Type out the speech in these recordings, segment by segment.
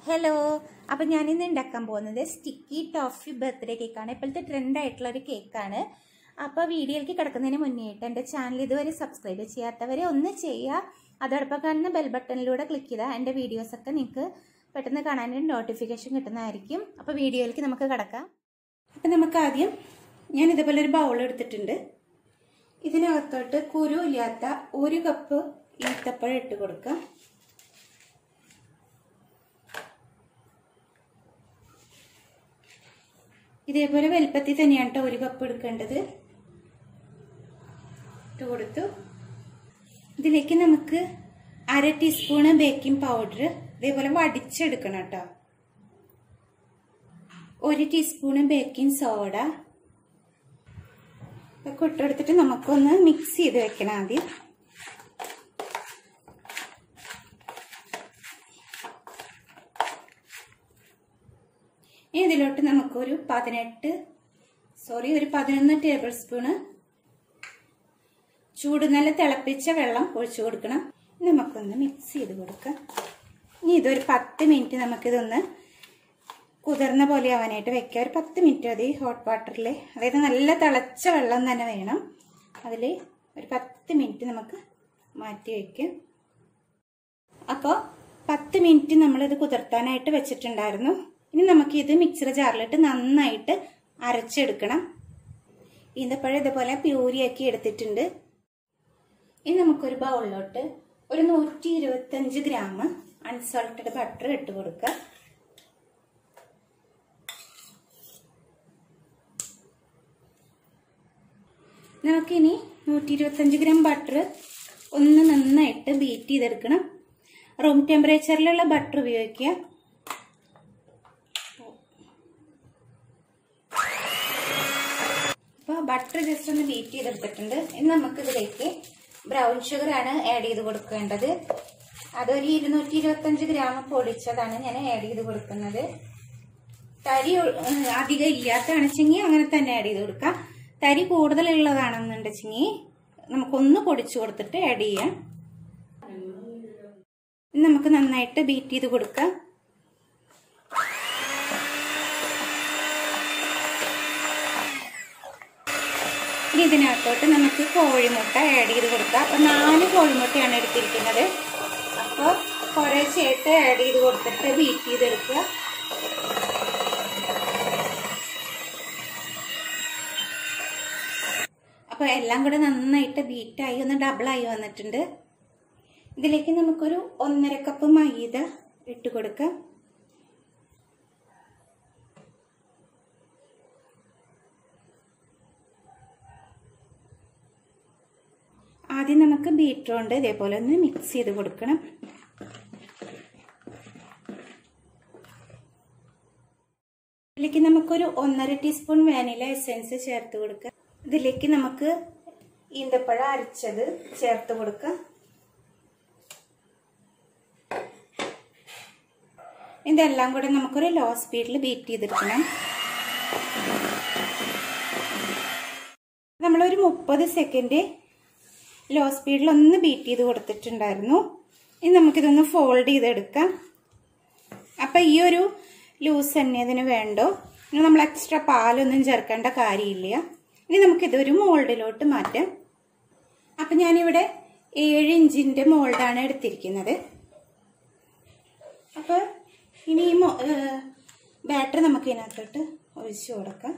hello അപ്പം ഞാനിന്ന് ഉണ്ടാക്കാൻ പോകുന്നത് സ്റ്റിക്കി ടോഫി ബർത്ത്ഡേ കേക്കാണ് ഇപ്പോഴത്തെ ട്രെൻഡ് ആയിട്ടുള്ള ഒരു കേക്കാണ് അപ്പോൾ വീഡിയോയിലേക്ക് കിടക്കുന്നതിന് മുന്നേയായിട്ട് എൻ്റെ ചാനൽ ഇതുവരെ സബ്സ്ക്രൈബ് ചെയ്യാത്തവരെ ഒന്ന് ചെയ്യുക അതോടൊപ്പം കാണുന്ന ബെൽ ബട്ടണിലൂടെ ക്ലിക്ക് ചെയ്താൽ എൻ്റെ വീഡിയോസൊക്കെ നിങ്ങൾക്ക് പെട്ടെന്ന് കാണാനൊരു നോട്ടിഫിക്കേഷൻ കിട്ടുന്നതായിരിക്കും അപ്പോൾ വീഡിയോയിലേക്ക് നമുക്ക് കിടക്കാം അപ്പം നമുക്ക് ആദ്യം ഞാൻ ഇതുപോലെ ഒരു ബൗൾ എടുത്തിട്ടുണ്ട് ഇതിനകത്തോട്ട് കുരു ഇല്ലാത്ത ഒരു കപ്പ് ഈത്തപ്പഴം ഇട്ട് കൊടുക്കാം ഇതേപോലെ വലുപ്പത്തിൽ തന്നെയാണ് കേട്ടോ ഒരു കപ്പ് എടുക്കേണ്ടത് ഇട്ട് കൊടുത്തു ഇതിലേക്ക് നമുക്ക് അര ടീസ്പൂണ് ബേക്കിംഗ് പൗഡർ ഇതേപോലെ വടിച്ചെടുക്കണം കേട്ടോ ഒരു ടീസ്പൂണ് ബേക്കിംഗ് സോഡ ഇതൊക്കെ ഇട്ടെടുത്തിട്ട് നമുക്കൊന്ന് മിക്സ് ചെയ്ത് വെക്കണം ആദ്യം ഇനി ഇതിലോട്ട് നമുക്കൊരു പതിനെട്ട് സോറി ഒരു പതിനൊന്ന് ടേബിൾ സ്പൂണ് ചൂട് നല്ല തിളപ്പിച്ച വെള്ളം ഒഴിച്ചു കൊടുക്കണം നമുക്കൊന്ന് മിക്സ് ചെയ്ത് കൊടുക്കാം ഇനി ഇതൊരു പത്ത് മിനിറ്റ് നമുക്കിതൊന്ന് കുതിർന്ന പോലെ ആവാനായിട്ട് വെക്കാം ഒരു പത്ത് മിനിറ്റ് മതി ഹോട്ട് വാട്ടറിൽ അതായത് നല്ല തിളച്ച വെള്ളം തന്നെ വേണം അതിൽ ഒരു പത്ത് മിനിറ്റ് നമുക്ക് മാറ്റി വയ്ക്കാം അപ്പോൾ പത്ത് മിനിറ്റ് നമ്മളിത് കുതിർത്താനായിട്ട് വെച്ചിട്ടുണ്ടായിരുന്നു ഇനി നമുക്ക് ഇത് മിക്സർ ജാറിലിട്ട് നന്നായിട്ട് അരച്ചെടുക്കണം ഈന്തപ്പഴം ഇതുപോലെ പ്യൂരിയാക്കി എടുത്തിട്ടുണ്ട് ഇനി നമുക്കൊരു ബൗളിലോട്ട് ഒരു നൂറ്റി ഇരുപത്തഞ്ച് ഗ്രാം അൺസോൾട്ടഡ് ബട്ടർ ഇട്ട് കൊടുക്കുക നമുക്കിനി നൂറ്റി ഇരുപത്തഞ്ച് ഗ്രാം ബട്ടർ ഒന്ന് നന്നായിട്ട് ബീറ്റ് ചെയ്തെടുക്കണം റൂം ടെമ്പറേച്ചറിലുള്ള ബട്ടർ ഉപയോഗിക്കുക അപ്പോൾ ബട്ടർ ജസ്റ്റ് ഒന്ന് ബീറ്റ് ചെയ്തെടുത്തിട്ടുണ്ട് ഇനി നമുക്ക് ഇതിലേക്ക് ബ്രൗൺ ഷുഗർ ആണ് ആഡ് ചെയ്ത് കൊടുക്കേണ്ടത് അതൊരു ഇരുന്നൂറ്റി ഇരുപത്തഞ്ച് ഗ്രാം പൊടിച്ചതാണ് ഞാൻ ആഡ് ചെയ്ത് കൊടുക്കുന്നത് തരി അധികം ഇല്ലാത്തതാണെച്ചെങ്കിൽ അങ്ങനെ തന്നെ ആഡ് ചെയ്ത് കൊടുക്കാം തരി കൂടുതലുള്ളതാണെന്നുണ്ടെച്ചെങ്കിൽ നമുക്കൊന്ന് പൊടിച്ചു കൊടുത്തിട്ട് ആഡ് ചെയ്യാം നമുക്ക് നന്നായിട്ട് ബീറ്റ് ചെയ്ത് കൊടുക്കാം ഇനി ഇതിനകത്തോട്ട് നമുക്ക് കോഴിമുട്ട ആഡ് ചെയ്ത് കൊടുക്കാം അപ്പോൾ നാല് കോഴിമുട്ടയാണ് എടുത്തിരിക്കുന്നത് അപ്പോൾ കുറേ ചേട്ട് ആഡ് ചെയ്ത് കൊടുത്തിട്ട് ബീറ്റ് ചെയ്തെടുക്കുക അപ്പോൾ എല്ലാം കൂടെ നന്നായിട്ട് ബീറ്റായി ഒന്ന് ഡബിളായി വന്നിട്ടുണ്ട് ഇതിലേക്ക് നമുക്കൊരു ഒന്നര കപ്പ് മൈദ ഇട്ട് കൊടുക്കാം ആദ്യം നമുക്ക് ബീറ്റർ കൊണ്ട് ഇതേപോലെ ഒന്ന് മിക്സ് ചെയ്ത് കൊടുക്കണം ഇതിലേക്ക് നമുക്കൊരു ഒന്നര ടീസ്പൂൺ വാനില എസെൻസ് ചേർത്ത് കൊടുക്കാം ഇതിലേക്ക് നമുക്ക് ഈന്തപ്പഴം അരച്ചത് ചേർത്ത് കൊടുക്കാം ഇതെല്ലാം കൂടെ നമുക്കൊരു ലോ സ്പീഡിൽ ബീറ്റ് ചെയ്തെടുക്കണം നമ്മളൊരു മുപ്പത് സെക്കൻഡ് ലോ സ്പീഡിൽ ഒന്ന് ബീറ്റ് ചെയ്ത് കൊടുത്തിട്ടുണ്ടായിരുന്നു ഇനി നമുക്കിതൊന്ന് ഫോൾഡ് ചെയ്തെടുക്കാം അപ്പം ഈ ഒരു ലൂസ് തന്നെ ഇതിന് വേണ്ടോ ഇനി നമ്മൾ എക്സ്ട്രാ പാലൊന്നും ചേർക്കേണ്ട കാര്യമില്ല ഇനി നമുക്കിതൊരു മോൾഡിലോട്ട് മാറ്റാം അപ്പം ഞാനിവിടെ ഏഴ് ഇഞ്ചിൻ്റെ മോൾഡാണ് എടുത്തിരിക്കുന്നത് അപ്പോൾ ഇനി ഈ ബാറ്ററി നമുക്ക് ഇതിനകത്തോട്ട് ഒഴിച്ചു കൊടുക്കാം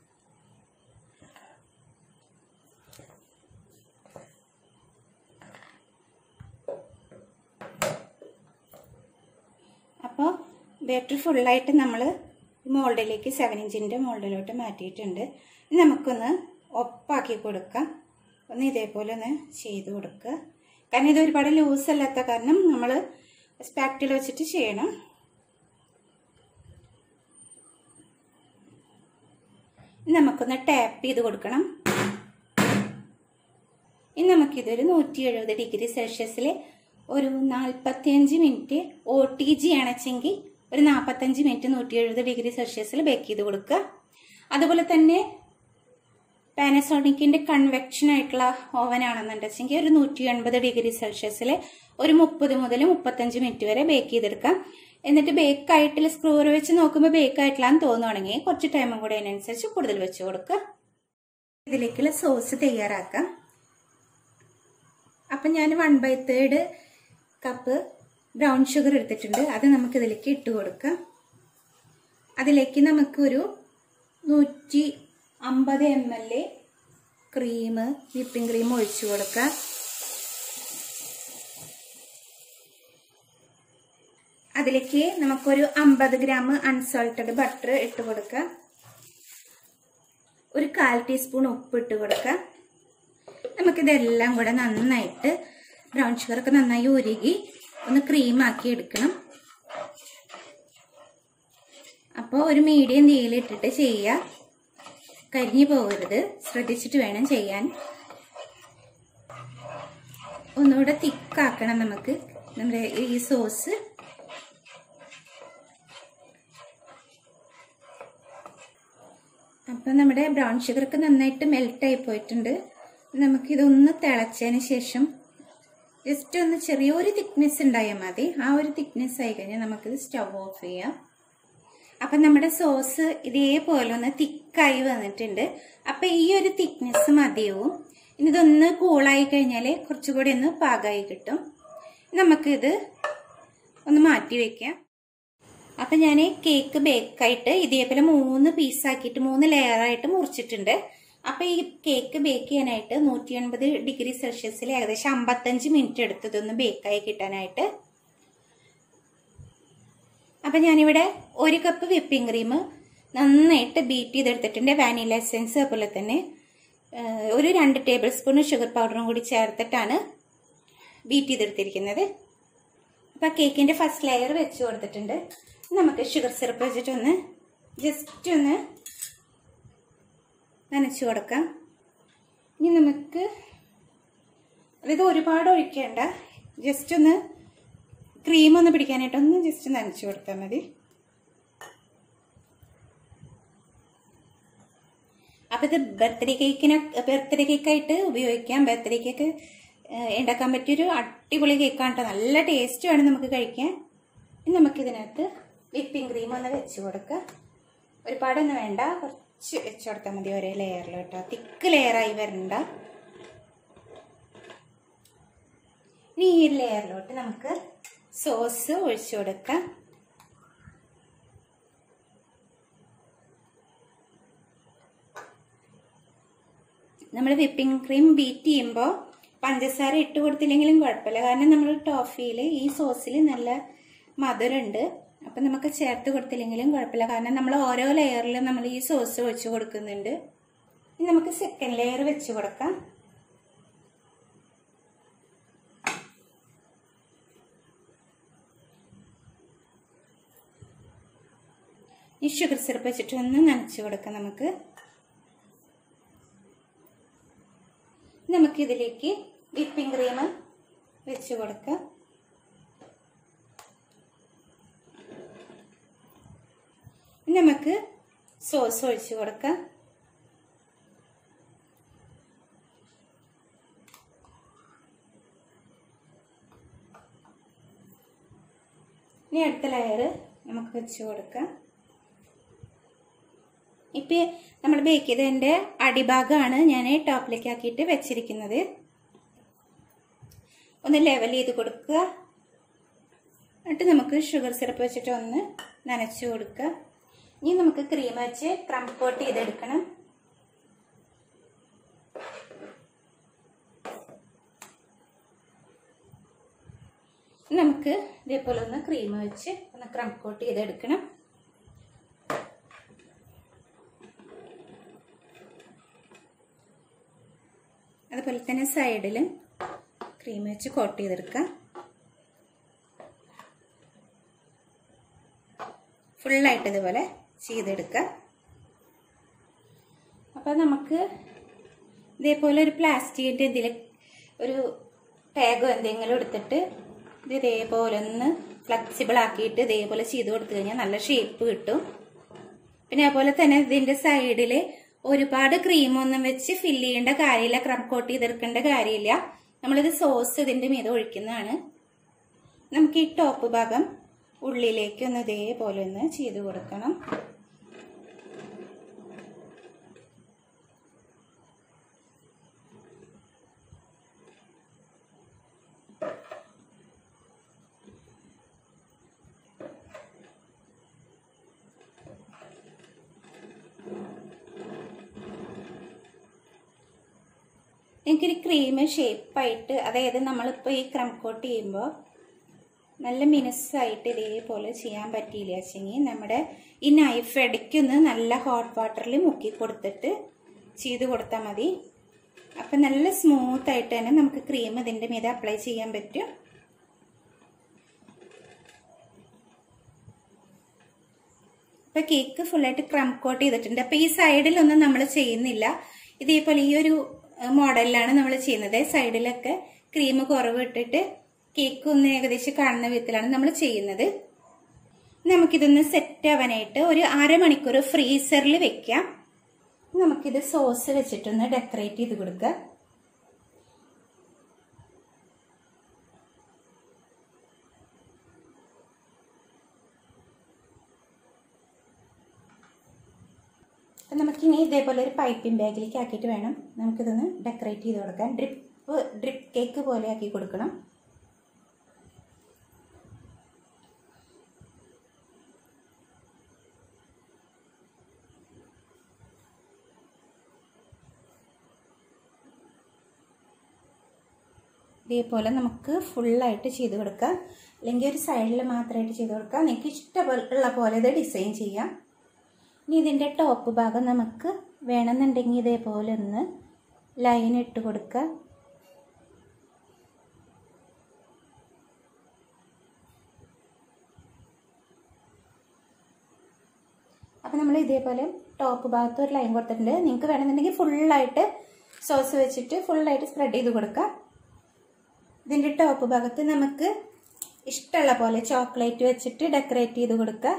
അപ്പോൾ ബാറ്ററി ഫുള്ളായിട്ട് നമ്മൾ മോൾഡിലേക്ക് സെവൻ ഇഞ്ചിൻ്റെ മോൾഡിലോട്ട് മാറ്റിയിട്ടുണ്ട് നമുക്കൊന്ന് ഒപ്പാക്കി കൊടുക്കാം ഒന്ന് ഇതേപോലെ ഒന്ന് ചെയ്ത് കൊടുക്കുക കാരണം ഇത് ഒരുപാട് ലൂസ് അല്ലാത്ത കാരണം നമ്മൾ സ്പാക്റ്റിൽ വെച്ചിട്ട് ചെയ്യണം നമുക്കൊന്ന് ടാപ്പ് ചെയ്ത് കൊടുക്കണം ഇനി നമുക്കിതൊരു നൂറ്റി എഴുപത് ഡിഗ്രി സെൽഷ്യസിൽ ഒരു നാൽപ്പത്തിയഞ്ച് മിനിറ്റ് ഒ ടി ജി ആണെച്ചെങ്കിൽ ഒരു നാൽപ്പത്തഞ്ച് മിനിറ്റ് നൂറ്റി എഴുപത് ഡിഗ്രി സെൽഷ്യസിൽ ബേക്ക് ചെയ്ത് കൊടുക്കുക അതുപോലെ തന്നെ പാനസോണിക്കിന്റെ കൺവെക്ഷൻ ആയിട്ടുള്ള ഓവൻ ആണെന്നുണ്ടെങ്കിൽ ഒരു നൂറ്റി എൺപത് ഡിഗ്രി സെൽഷ്യസിൽ ഒരു മുപ്പത് മുതൽ മുപ്പത്തഞ്ച് മിനിറ്റ് വരെ ബേക്ക് ചെയ്തെടുക്കാം എന്നിട്ട് ബേക്ക് ആയിട്ടില്ല സ്ക്രൂർ വെച്ച് നോക്കുമ്പോൾ ബേക്ക് ആയിട്ടില്ലാന്ന് തോന്നുവാണെങ്കിൽ കുറച്ച് ടൈമും കൂടെ അതിനനുസരിച്ച് കൂടുതൽ വെച്ച് കൊടുക്കുക ഇതിലേക്കുള്ള സോസ് തയ്യാറാക്കാം അപ്പം ഞാൻ one by third cup brown sugar എടുത്തിട്ടുണ്ട് അത് നമുക്ക് ഇതിലേക്ക് ഇട്ട് കൊടുക്കാം അതിലേക്ക് നമുക്കൊരു നൂറ്റി അമ്പത് M L cream whipping cream ഒഴിച്ചു കൊടുക്കാം അതിലേക്ക് നമുക്കൊരു അമ്പത് ഗ്രാം അൺസോൾട്ടഡ് ബട്ടർ ഇട്ട് കൊടുക്കാം ഒരു കാൽ ടീസ്പൂൺ ഉപ്പ് ഇട്ട് കൊടുക്കാം നമുക്കിതെല്ലാം കൂടെ നന്നായിട്ട് ബ്രൗൺ ഷുഗറൊക്കെ നന്നായി ഉരുകി ഒന്ന് ക്രീമാക്കി എടുക്കണം അപ്പോൾ ഒരു മീഡിയം തീയിലിട്ടിട്ട് ചെയ്യുക കരിഞ്ഞു പോകരുത് ശ്രദ്ധിച്ചിട്ട് വേണം ചെയ്യാൻ ഒന്നുകൂടെ തിക്കാക്കണം നമുക്ക് നമ്മുടെ ഈ സോസ് അപ്പം നമ്മുടെ ബ്രൗൺ ഷുഗറൊക്കെ നന്നായിട്ട് മെൽട്ടായി പോയിട്ടുണ്ട് നമുക്കിതൊന്ന് തിളച്ചതിന് ശേഷം ജസ്റ്റ് ഒന്ന് ചെറിയൊരു തിക്നെസ് ഉണ്ടായാൽ മതി ആ ഒരു തിക്നെസ് ആയി കഴിഞ്ഞാൽ നമുക്കിത് സ്റ്റവ് ഓഫ് ചെയ്യാം അപ്പം നമ്മുടെ സോസ് ഇതേപോലെ ഒന്ന് തിക്കായി വന്നിട്ടുണ്ട് അപ്പം ഈ ഒരു തിക്നെസ് മതിയാവും ഇനി ഇതൊന്ന് കൂളായി കഴിഞ്ഞാൽ കുറച്ചുകൂടി ഒന്ന് പാകമായി കിട്ടും നമുക്കിത് ഒന്ന് മാറ്റി വെക്കാം അപ്പം ഞാൻ കേക്ക് ബേക്കായിട്ട് ഇതേപോലെ മൂന്ന് പീസാക്കിയിട്ട് മൂന്ന് ലെയറായിട്ട് മുറിച്ചിട്ടുണ്ട് അപ്പം ഈ കേക്ക് ബേക്ക് ചെയ്യാനായിട്ട് നൂറ്റി എൺപത് ഡിഗ്രി സെൽഷ്യസിൽ ഏകദേശം അമ്പത്തഞ്ച് മിനിറ്റ് എടുത്തതൊന്ന് ബേക്കായി കിട്ടാനായിട്ട് അപ്പം ഞാനിവിടെ ഒരു കപ്പ് വിപ്പിംഗ് ക്രീം നന്നായിട്ട് ബീറ്റ് ചെയ്തെടുത്തിട്ടുണ്ട് വാനില എസെൻസ് അതുപോലെ തന്നെ ഒരു രണ്ട് ടേബിൾ സ്പൂൺ ഷുഗർ പൗഡറും കൂടി ചേർത്തിട്ടാണ് ബീറ്റ് ചെയ്തെടുത്തിരിക്കുന്നത് അപ്പം കേക്കിൻ്റെ ഫസ്റ്റ് ലെയർ വെച്ച് കൊടുത്തിട്ടുണ്ട് നമുക്ക് ഷുഗർ സിറപ്പ് വെച്ചിട്ടൊന്ന് ജസ്റ്റ് ഒന്ന് നനച്ചു കൊടുക്കാം ഇനി നമുക്ക് അതായത് ഒരുപാട് ഒഴിക്കേണ്ട ജസ്റ്റ് ഒന്ന് ക്രീം ഒന്ന് പിടിക്കാനായിട്ട് ഒന്ന് ജസ്റ്റ് നനച്ചു കൊടുത്താൽ മതി അപ്പം ഇത് ബർത്ത്ഡേ കേക്കിന് ബർത്ത്ഡേ കേക്കായിട്ട് ഉപയോഗിക്കാം ബർത്ത്ഡേ കേക്ക് ഉണ്ടാക്കാൻ പറ്റിയൊരു അടിപൊളി കേക്കാണ് കേട്ടോ നല്ല ടേസ്റ്റുമാണ് നമുക്ക് കഴിക്കാൻ ഇനി നമുക്കിതിനകത്ത് വിപ്പിംഗ് ക്രീം ഒന്ന് വെച്ച് കൊടുക്കുക ഒരുപാടൊന്നും വേണ്ട കുറച്ച് വെച്ച് കൊടുത്താൽ മതി ഒരേ ലെയറിൽ കേട്ടോ തിക്ക് ലെയറായി വരണ്ട ഇനി ഈ ലെയറിലോട്ട് നമുക്ക് സോസ് ഒഴിച്ചു കൊടുക്കാം നമ്മൾ വിപ്പിംഗ് ക്രീം ബീറ്റ് ചെയ്യുമ്പോൾ പഞ്ചസാര ഇട്ട് കൊടുത്തില്ലെങ്കിലും കുഴപ്പമില്ല കാരണം നമ്മൾ ടോഫിയിൽ ഈ സോസിൽ നല്ല മധുരമുണ്ട് അപ്പം നമുക്ക് ചേർത്ത് കൊടുത്തില്ലെങ്കിലും കുഴപ്പമില്ല കാരണം നമ്മൾ ഓരോ ലെയറിലും നമ്മൾ ഈ സോസ് ഒഴിച്ച് കൊടുക്കുന്നുണ്ട് ഇനി നമുക്ക് സെക്കൻഡ് ലെയർ വെച്ച് കൊടുക്കാം ഈ ഷുഗർ സിറപ്പ് വെച്ചിട്ട് ഒന്ന് നനച്ചു കൊടുക്കാം നമുക്ക് നമുക്കിതിലേക്ക് വിപ്പിംഗ് ക്രീം വെച്ച് കൊടുക്കാം നമുക്ക് സോസ് ഒഴിച്ചു കൊടുക്കാം ഇനി അടുത്ത ലെയർ നമുക്ക് വെച്ച് കൊടുക്കാം ഇപ്പം നമ്മൾ ബേക്ക് ചെയ്തതിൻ്റെ അടിഭാഗമാണ് ഞാൻ ടോപ്പിലേക്ക് ആക്കിയിട്ട് വെച്ചിരിക്കുന്നത് ഒന്ന് ലെവൽ ചെയ്ത് കൊടുക്കുക എന്നിട്ട് നമുക്ക് ഷുഗർ സിറപ്പ് വെച്ചിട്ട് ഒന്ന് നനച്ചു കൊടുക്കുക ഇനി നമുക്ക് ക്രീം വെച്ച് ക്രം കോട്ട് ചെയ്തെടുക്കണം നമുക്ക് ഇതേപോലെ ഒന്ന് ക്രീം വെച്ച് ഒന്ന് ക്രം കോട്ട് ചെയ്തെടുക്കണം അതുപോലെ തന്നെ സൈഡിൽ ക്രീം വെച്ച് കോട്ട് ചെയ്തെടുക്കാം ഫുള്ളായിട്ട് ഇതുപോലെ ചെയ്തെടുക്കുക അപ്പോൾ നമുക്ക് ഇതേപോലെ ഒരു പ്ലാസ്റ്റിക്കിൻ്റെ എന്തെങ്കിലും ഒരു ടാഗോ എന്തെങ്കിലും എടുത്തിട്ട് ഇത് ഇതേപോലെ ഒന്ന് ഫ്ലെക്സിബിൾ ആക്കിയിട്ട് ഇതേപോലെ ചെയ്ത് കൊടുത്തു കഴിഞ്ഞാൽ നല്ല ഷേപ്പ് കിട്ടും പിന്നെ അതുപോലെ തന്നെ ഇതിൻ്റെ സൈഡിൽ ഒരുപാട് ക്രീമൊന്നും വെച്ച് ഫില്ല് ചെയ്യേണ്ട കാര്യമില്ല ക്രം കോട്ട് ചെയ്തെടുക്കേണ്ട കാര്യമില്ല നമ്മളിത് സോസ് ഇതിൻ്റെ മീതെ ഒഴിക്കുന്നതാണ് നമുക്ക് ഈ ടോപ്പ് ഭാഗം ഉള്ളിലേക്ക് ഒന്ന് ഇതേപോലെ ഒന്ന് ചെയ്ത് കൊടുക്കണം എനിക്കൊരു ക്രീം ഷേപ്പായിട്ട് അതായത് നമ്മളിപ്പോൾ ഈ ക്രം കോട്ട് ചെയ്യുമ്പോൾ നല്ല മിനുസായിട്ട് ഇതേപോലെ ചെയ്യാൻ പറ്റിയില്ല വെച്ചെങ്കിൽ നമ്മുടെ ഈ നൈഫ് ഇടയ്ക്കൊന്ന് നല്ല ഹോട്ട് വാട്ടറിൽ മുക്കി കൊടുത്തിട്ട് ചെയ്ത് കൊടുത്താൽ മതി അപ്പം നല്ല സ്മൂത്ത് ആയിട്ട് തന്നെ നമുക്ക് ക്രീം ഇതിൻ്റെ മീതെ അപ്ലൈ ചെയ്യാൻ പറ്റും ഇപ്പം കേക്ക് ഫുള്ളായിട്ട് ക്രം കോട്ട് ചെയ്തിട്ടുണ്ട് അപ്പം ഈ സൈഡിലൊന്നും നമ്മൾ ചെയ്യുന്നില്ല ഇതേപോലെ ഈ ഒരു മോഡലിലാണ് നമ്മൾ ചെയ്യുന്നത് സൈഡിലൊക്കെ ക്രീം കുറവ് ഇട്ടിട്ട് കേക്ക് ഒന്ന് ഏകദേശം കാണുന്ന വിധത്തിലാണ് നമ്മൾ ചെയ്യുന്നത് നമുക്കിതൊന്ന് സെറ്റ് ആവാനായിട്ട് ഒരു അരമണിക്കൂർ ഫ്രീസറിൽ വെക്കാം നമുക്കിത് സോസ് വെച്ചിട്ടൊന്ന് ഡെക്കറേറ്റ് ചെയ്ത് കൊടുക്കുക അപ്പം നമുക്കിനി ഇതേപോലെ ഒരു പൈപ്പിംഗ് ബാഗിലേക്ക് ആക്കിയിട്ട് വേണം നമുക്കിതൊന്ന് ഡെക്കറേറ്റ് ചെയ്ത് കൊടുക്കാൻ ഡ്രിപ്പ് ഡ്രിപ്പ് കേക്ക് പോലെ ആക്കി കൊടുക്കണം ഇതേപോലെ നമുക്ക് ഫുള്ളായിട്ട് ചെയ്ത് കൊടുക്കാം അല്ലെങ്കിൽ ഒരു സൈഡിൽ മാത്രമായിട്ട് ചെയ്ത് കൊടുക്കാം നിങ്ങൾക്ക് ഇഷ്ടമുള്ള പോലെ ഇത് ഡിസൈൻ ചെയ്യാം ഇനി ഇതിൻ്റെ ടോപ്പ് ഭാഗം നമുക്ക് വേണമെന്നുണ്ടെങ്കിൽ ഇതേപോലെ ഒന്ന് ലൈൻ ഇട്ട് കൊടുക്കുക അപ്പം നമ്മൾ ഇതേപോലെ ടോപ്പ് ഭാഗത്ത് ഒരു ലൈൻ കൊടുത്തിട്ടുണ്ട് നിങ്ങൾക്ക് വേണമെന്നുണ്ടെങ്കിൽ ഫുള്ളായിട്ട് സോസ് വെച്ചിട്ട് ഫുള്ളായിട്ട് സ്പ്രെഡ് ചെയ്ത് കൊടുക്കാം ഇതിൻ്റെ ടോപ്പ് ഭാഗത്ത് നമുക്ക് ഇഷ്ടമുള്ള പോലെ ചോക്ലേറ്റ് വെച്ചിട്ട് ഡെക്കറേറ്റ് ചെയ്ത് കൊടുക്കുക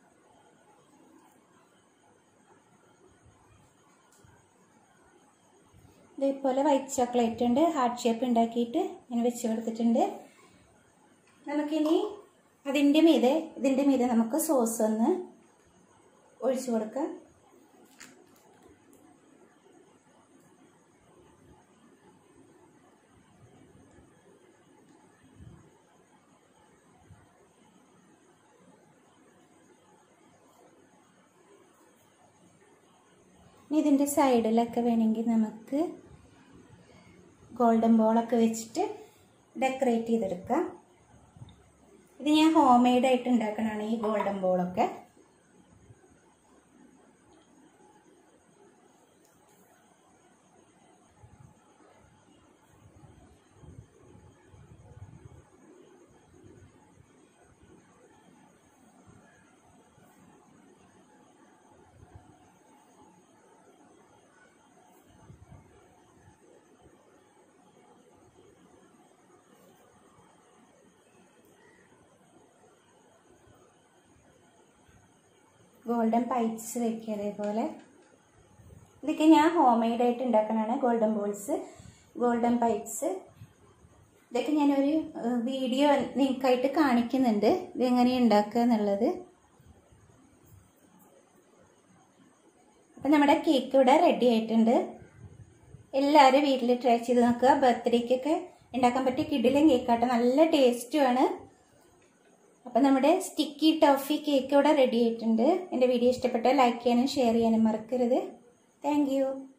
ഇതേപോലെ വൈറ്റ് ചോക്ലേറ്റ് ഉണ്ട് ഹാർട്ട് ഷേപ്പ് ഉണ്ടാക്കിയിട്ട് ഞാൻ വെച്ച് കൊടുത്തിട്ടുണ്ട് നമുക്കിനി അതിൻ്റെ മീതെ ഇതിൻ്റെ മീതെ നമുക്ക് സോസ് ഒന്ന് ഒഴിച്ചു കൊടുക്കാം ഇനി ഇതിൻ്റെ സൈഡിലൊക്കെ വേണമെങ്കിൽ നമുക്ക് ഗോൾഡൻ ബോളൊക്കെ വെച്ചിട്ട് ഡെക്കറേറ്റ് ചെയ്തെടുക്കാം ഇത് ഞാൻ ഹോം മെയ്ഡായിട്ട് ഉണ്ടാക്കണതാണ് ഈ ഗോൾഡൻ ബോളൊക്കെ ഗോൾഡൻ പൈപ്സ് വെക്കുക അതേപോലെ ഇതൊക്കെ ഞാൻ ഹോം മെയ്ഡായിട്ട് ഉണ്ടാക്കണതാണ് ഗോൾഡൻ ബോൾസ് ഗോൾഡൻ പൈപ്സ് ഇതൊക്കെ ഞാനൊരു വീഡിയോ നിങ്ങൾക്കായിട്ട് കാണിക്കുന്നുണ്ട് ഇതെങ്ങനെയാണ് ഉണ്ടാക്കുക എന്നുള്ളത് അപ്പം നമ്മുടെ കേക്ക് ഇവിടെ റെഡി ആയിട്ടുണ്ട് എല്ലാവരും വീട്ടിൽ ട്രൈ ചെയ്ത് നോക്കുക ബർത്ത്ഡേക്കൊക്കെ ഉണ്ടാക്കാൻ പറ്റിയ കിഡിലും കേക്കാട്ടെ നല്ല ടേസ്റ്റുമാണ് അപ്പം നമ്മുടെ സ്റ്റിക്കി ടോഫി കേക്ക് ഇവിടെ റെഡി ആയിട്ടുണ്ട് എൻ്റെ വീഡിയോ ഇഷ്ടപ്പെട്ടാൽ ലൈക്ക് ചെയ്യാനും ഷെയർ ചെയ്യാനും മറക്കരുത് താങ്ക്